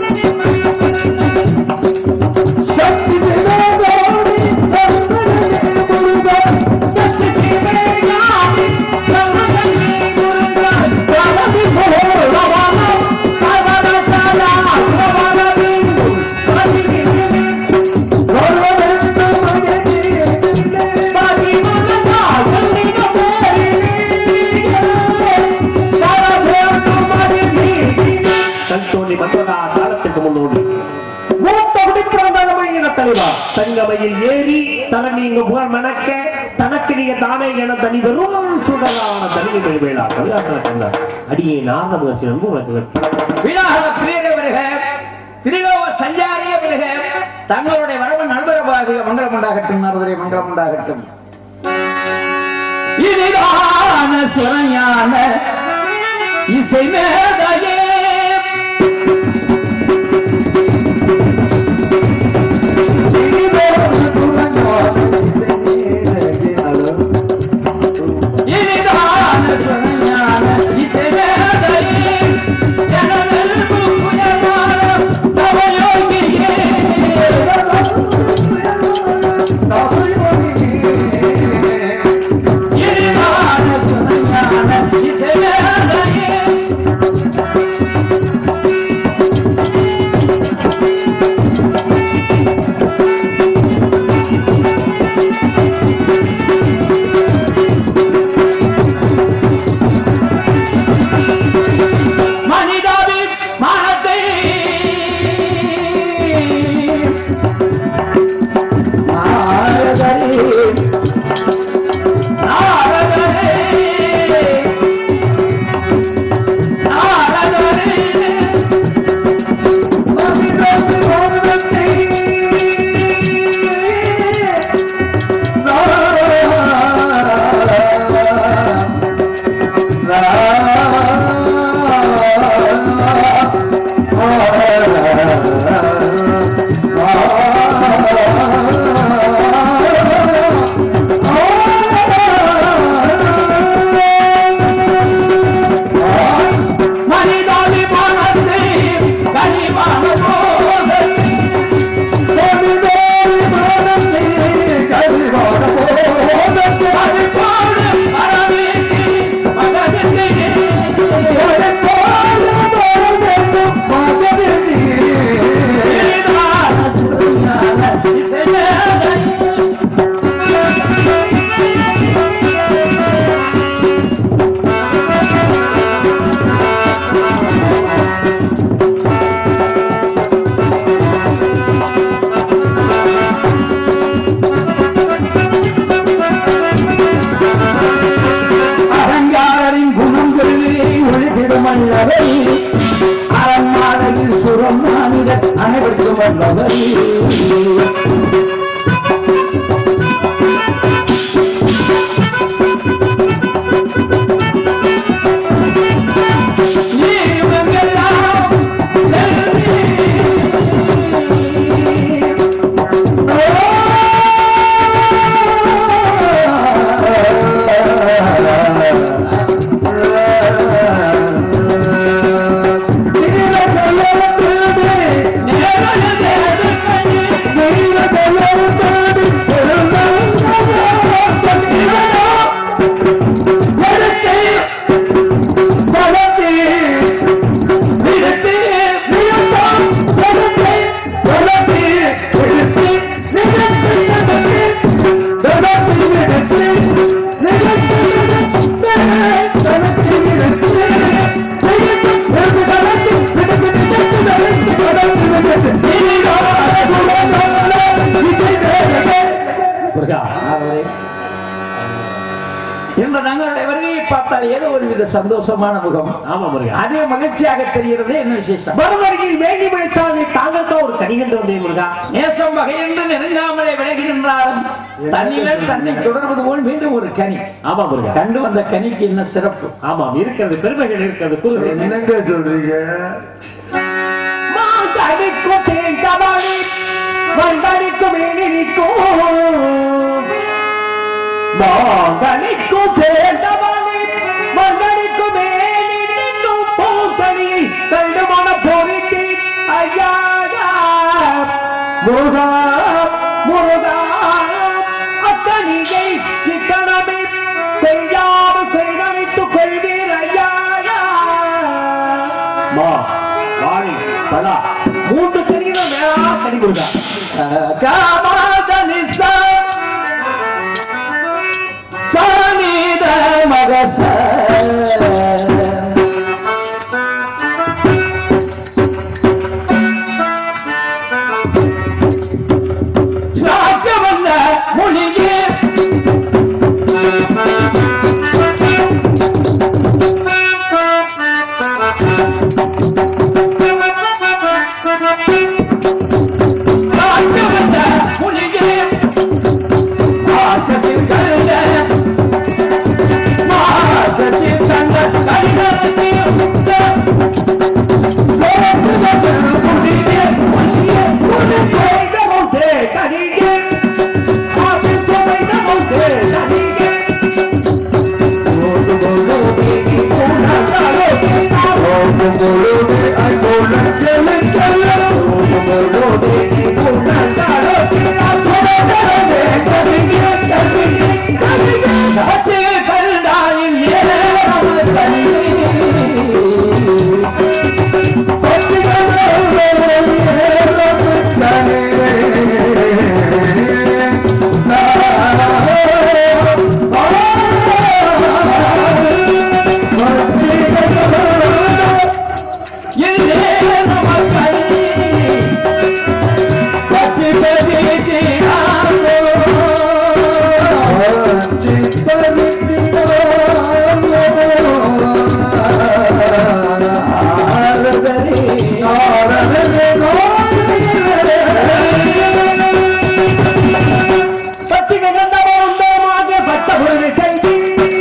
சக்தி ஜெகதோடி தந்தனே முருகா சக்தி ஜெகதோடி தந்தனே முருகா காலதி போலவான சவர சலா சவர பிந்து சர்வதேவ மயதி பாதி மனதா சந்திக தன்தோண்டி மன்றதா காலத்துக்கு முன்னோடி மூத்த குடிப்பிறந்தமையின தலைவா தங்கமையில் ஏறி தனநீங்க புகழ் மணக்க தனக்கு நீங்க தானே என தனி வெறும் சுடலான தனி வேளா கவிதாசன கண்டார் அடியே நாத முயற்சி நம்பு உனக்கு விநாயக பிரியரே வருக திரிலோக சஞ்சாரிய வருக தங்களுடைய வரவு நண்பரவாக மங்களம் உண்டாகட்டும் நரதரை மங்களம் உண்டாகட்டும் இதுதான சிவஞான இசை மேதையே இதுதான சிவஞான இசை மேதையே எனதல் புயலான தவயோகியே இதுதான சிவஞான இசை மேதையே மனிதாவின் மனத்தை நாரதரே நாரதரே நாரதரே மனிதாவி மனத்தை கனிவான போதே அடிப்போடு அரவேற்றி மகனிசையே நீதான சுவையான இசைமேதையே அரங்காரின் குணங்களிலே ஒளித்திடும் அல்லவை அரண்மாலையில் சுரம் மாநில அனைவருக்கும் வல்லவை ஈவங்கெல்லாம் செல்வி முருகா என்ற தங்களுடைய வருகையை பார்த்தால் ஏதோ ஒரு வித சந்தோஷமான முகம் ஆமா முருகா அதே மகிழ்ச்சியாக தெரிகிறது என்ன விசேஷம் மறுவரையில் வேண்டி மழைச்சாலை தாங்கள் தான் ஒரு கனிகண்டு வந்தேன் முருகா நேசம் வகையென்று நெருங்காமலே விலகின்றாலும் தன்னிலே தன்னை தொடர்வது போல் மீண்டும் ஒரு கனி ஆமா முருகா கண்டு வந்த கனிக்கு என்ன சிறப்பு ஆமாம் இருக்கிறது பெருமைகள் இருக்கிறது கூறுகள் என்னங்க சொல்றீங்க மாங்கனிக்கும் தேங்காய் வந்தனிக்கும் மேனிக்கும் மாங்கனிக்கும் தேங்காய் வந்தனிக்கும் மேனிக்கும் பூத்தனி கண்டு மன பொறிக்கு ஐயா முருகா முருகா அத்தனியை சிக்கனமே செய்யாது செய்தமைத்து கொள்வீர் ஐயா மா வாணி பலா மூன்று கனிகளும் மேலா கனி முருகா காமாதனி சானித மகச சாக்க வந்த மொழியே சாக்க வந்த மொழியே ஆட்டத்தில் கருத மாசத்தில் தந்த கைதத்தில் முத்த முடியே முடியே முடியே செய்தமுசே கனியே காப்பில் சுவைதமுசே கனியே பற்றி கிடந்தவன் உண்டோமாக பட்ட பொருள் செய்தி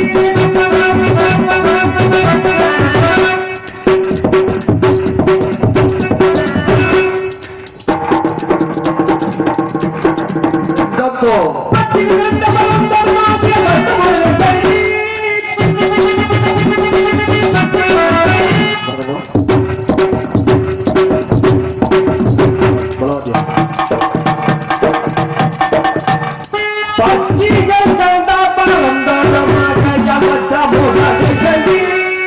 தத்தோ பற்றி கிடந்தவன் உண்டோமாக பட்ட பொருள் செய்தி பச்சிகள் கண்டா பரந்தோடமாக ஜபச்ச மூடாது செய்தி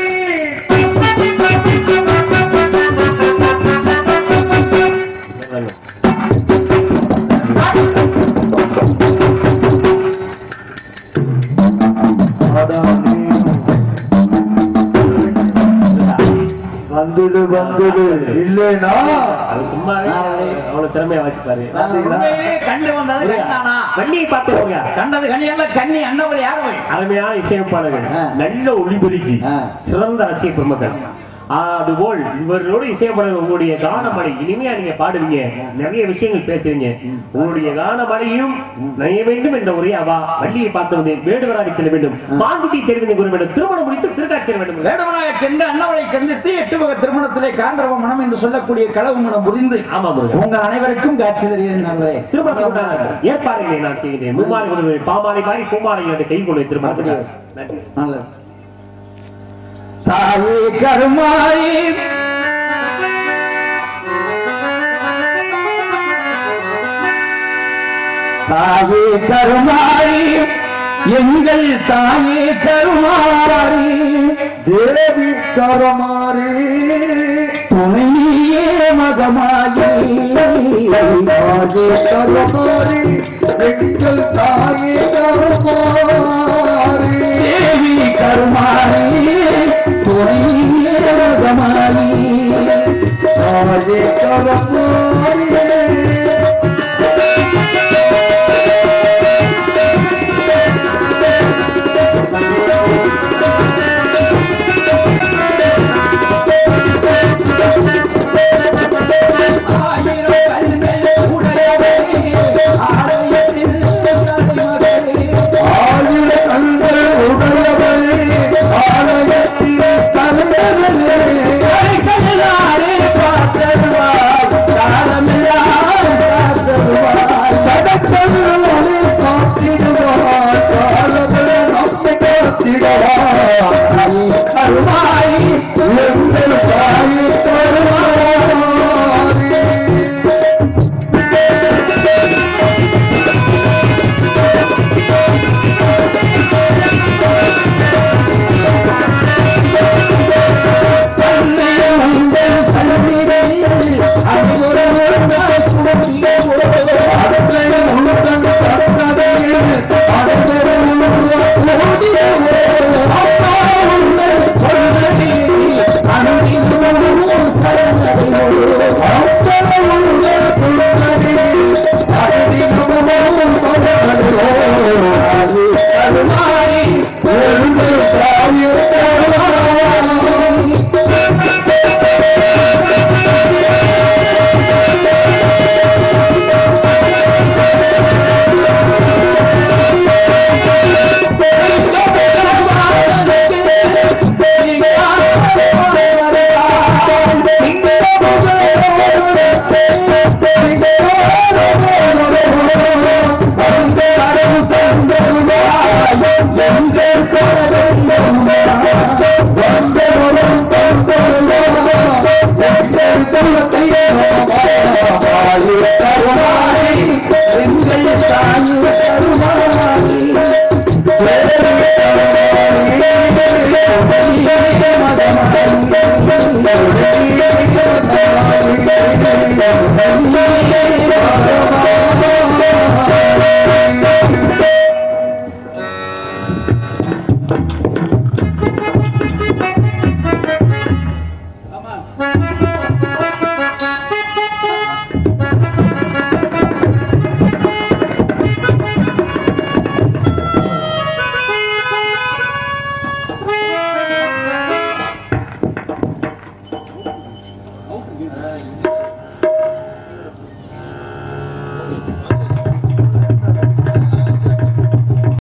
வந்துடு வந்துடு இல்லேனா அது சும்மா அவ்வளவு திறமையா வாசிப்பாரு உண்மையிலே கண்டு வந்தது கண்ணானா வண்டியை பார்த்து போங்க கண்டது கண்ணியல்ல கண்ணி அண்ணவள் யாரவள் அருமையான இசையமைப்பாளர்கள் ஆ. நல்ல ஒளிபெருக்கி ஆ. சிறந்த ரசிக பெருமக்கள் அதுபோல் இவர்களோடு இசையப்பாளர்கள் உங்களுடைய கானமலை இனிமையா நீங்க பாடுவீங்க நிறைய விஷயங்கள் பேசுவீங்க உங்களுடைய கானமலையும் நைய வேண்டும் என்ற ஒரே அவா வள்ளியை பார்த்து வந்தேன் வேடுவராக செல்ல வேண்டும் மான்குட்டி தெரிவிந்த குரு வேண்டும் திருமணம் முடித்து திருக்காட்சி வேண்டும் வேடுவனாக சென்று அண்ணவளை சந்தித்து எட்டு வகை திருமணத்திலே காந்தரவ மனம் என்று சொல்லக்கூடிய களவு மனம் புரிந்து ஆமா முருகன் உங்கள் அனைவருக்கும் காட்சி தருகிறேன் நண்பரே திருமணத்துக்கு ஏற்பாடுகளை நான் செய்கிறேன் மும்மாலை கொண்டு பாமாலை பாடி பூமாலை என்று கை கொண்டு திருமணத்துக்கு நன்றி நல்லது தாயே கருமாயி தாயே கருமாயி எங்கள் தாயே கருமாரி தேவி கரமாரி துணையே மகமாயி தாயே கரமாரி எங்கள் தாயே கரமாரி தேவி கருமாரி துணையே மகமாயி தாயே கரமாரி ஆயிரம் கண்கள் உடையவரே ஆலயத்தில் தலைமகளே ஆயுத கண்கள் உடையவளே ஆலயத்தின் தலைவரே கண்களாலே பார்த்தருவாய்